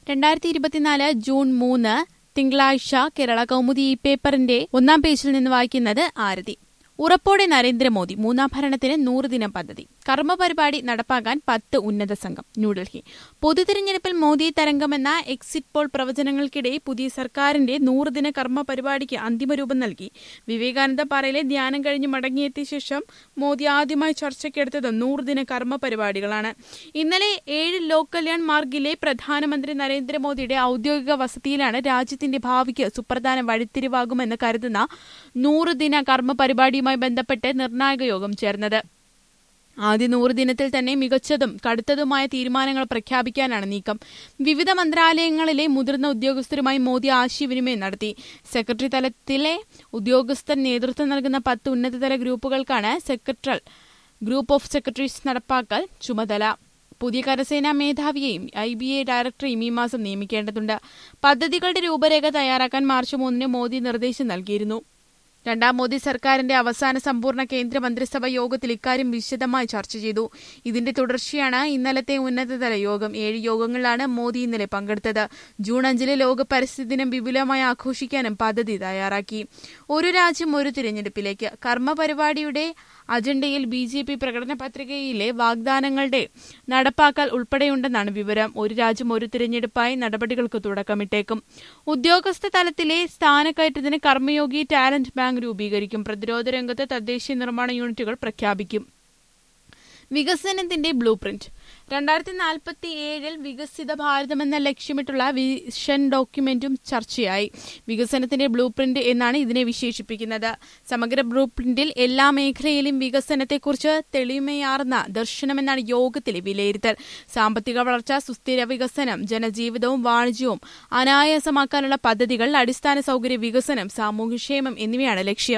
രണ്ടായിരത്തി ഇരുപത്തിനാല് ജൂൺ മൂന്ന് തിങ്കളാഴ്ച കേരള കൗമുദി ഈ പേപ്പറിന്റെ ഒന്നാം പേജിൽ നിന്ന് വായിക്കുന്നത് ആരതി ഉറപ്പോടെ നരേന്ദ്രമോദി മൂന്നാം ഭരണത്തിന് നൂറ് ദിനം പദ്ധതി കർമ്മ പരിപാടി നടപ്പാക്കാൻ പത്ത് ഉന്നത സംഘം ന്യൂഡൽഹി പൊതുതിരഞ്ഞെടുപ്പിൽ മോദി തരംഗമെന്ന എക്സിറ്റ് പോൾ പ്രവചനങ്ങൾക്കിടെ പുതിയ സർക്കാരിന്റെ നൂറുദിന കർമ്മ പരിപാടിക്ക് അന്തിമ രൂപം നൽകി വിവേകാനന്ദ പാറയിലെ ധ്യാനം കഴിഞ്ഞ് മടങ്ങിയെത്തിയ ശേഷം മോദി ആദ്യമായി ചർച്ചയ്ക്കെടുത്തത് നൂറുദിന കർമ്മ പരിപാടികളാണ് ഇന്നലെ ഏഴ് ലോക് കല്യാൺ മാർഗിലെ പ്രധാനമന്ത്രി നരേന്ദ്രമോദിയുടെ ഔദ്യോഗിക വസതിയിലാണ് രാജ്യത്തിന്റെ ഭാവിക്ക് സുപ്രധാന വഴിത്തിരിവാകുമെന്ന് കരുതുന്ന നൂറുദിന കർമ്മ പരിപാടിയുമായി ബന്ധപ്പെട്ട് നിർണായക യോഗം ചേർന്നത് ആദ്യ നൂറ് ദിനത്തിൽ തന്നെ മികച്ചതും കടുത്തതുമായ തീരുമാനങ്ങൾ പ്രഖ്യാപിക്കാനാണ് നീക്കം വിവിധ മന്ത്രാലയങ്ങളിലെ മുതിർന്ന ഉദ്യോഗസ്ഥരുമായി മോദി ആശയവിനിമയം നടത്തി സെക്രട്ടറി തലത്തിലെ ഉദ്യോഗസ്ഥർ നേതൃത്വം നൽകുന്ന പത്ത് ഉന്നതതല ഗ്രൂപ്പുകൾക്കാണ് സെക്രട്ടറൽ ഗ്രൂപ്പ് ഓഫ് സെക്രട്ടറീസ് നടപ്പാക്കൽ ചുമതല പുതിയ കരസേനാ മേധാവിയെയും ഐ ബി എ ഡയറക്ടറെയും ഈ മാസം നിയമിക്കേണ്ടതുണ്ട് പദ്ധതികളുടെ രൂപരേഖ തയ്യാറാക്കാൻ മാർച്ച് മൂന്നിന് മോദി നിർദ്ദേശം നൽകിയിരുന്നു രണ്ടാം മോദി സർക്കാരിന്റെ അവസാന സമ്പൂർണ്ണ കേന്ദ്ര മന്ത്രിസഭ യോഗത്തിൽ ഇക്കാര്യം വിശദമായി ചർച്ച ചെയ്തു ഇതിന്റെ തുടർച്ചയാണ് ഇന്നലത്തെ ഉന്നതതല യോഗം ഏഴ് യോഗങ്ങളിലാണ് മോദി ഇന്നലെ പങ്കെടുത്തത് ജൂൺ അഞ്ചിലെ ലോക പരിസ്ഥിതി ദിനം വിപുലമായി ആഘോഷിക്കാനും പദ്ധതി തയ്യാറാക്കി ഒരു രാജ്യം ഒരു തിരഞ്ഞെടുപ്പിലേക്ക് കർമ്മ പരിപാടിയുടെ അജണ്ടയിൽ ബി ജെ പി പ്രകടന പത്രികയിലെ വാഗ്ദാനങ്ങളുടെ നടപ്പാക്കൽ ഉൾപ്പെടെയുണ്ടെന്നാണ് വിവരം ഒരു രാജ്യം ഒരു തിരഞ്ഞെടുപ്പായി നടപടികൾക്ക് തുടക്കമിട്ടേക്കും ഉദ്യോഗസ്ഥ തലത്തിലെ സ്ഥാനക്കയറ്റത്തിന് കർമ്മയോഗി ടാലന്റ് ബാങ്ക് രൂപീകരിക്കും പ്രതിരോധ രംഗത്ത് തദ്ദേശീയ നിർമ്മാണ യൂണിറ്റുകൾ പ്രഖ്യാപിക്കും വികസനത്തിന്റെ ബ്ലൂ പ്രിന്റ് രണ്ടായിരത്തി നാൽപ്പത്തി ഏഴിൽ വികസിത ഭാരതമെന്ന ലക്ഷ്യമിട്ടുള്ള വിഷൻ ഡോക്യുമെന്റും ചർച്ചയായി വികസനത്തിന്റെ ബ്ലൂ പ്രിന്റ് എന്നാണ് ഇതിനെ വിശേഷിപ്പിക്കുന്നത് സമഗ്ര ബ്ലൂ പ്രിന്റിൽ എല്ലാ മേഖലയിലും വികസനത്തെക്കുറിച്ച് തെളിമയാർന്ന ദർശനമെന്നാണ് യോഗത്തിലെ വിലയിരുത്തൽ സാമ്പത്തിക വളർച്ച സുസ്ഥിര വികസനം ജനജീവിതവും വാണിജ്യവും അനായാസമാക്കാനുള്ള പദ്ധതികൾ അടിസ്ഥാന സൗകര്യ വികസനം സാമൂഹ്യക്ഷേമം എന്നിവയാണ് ലക്ഷ്യം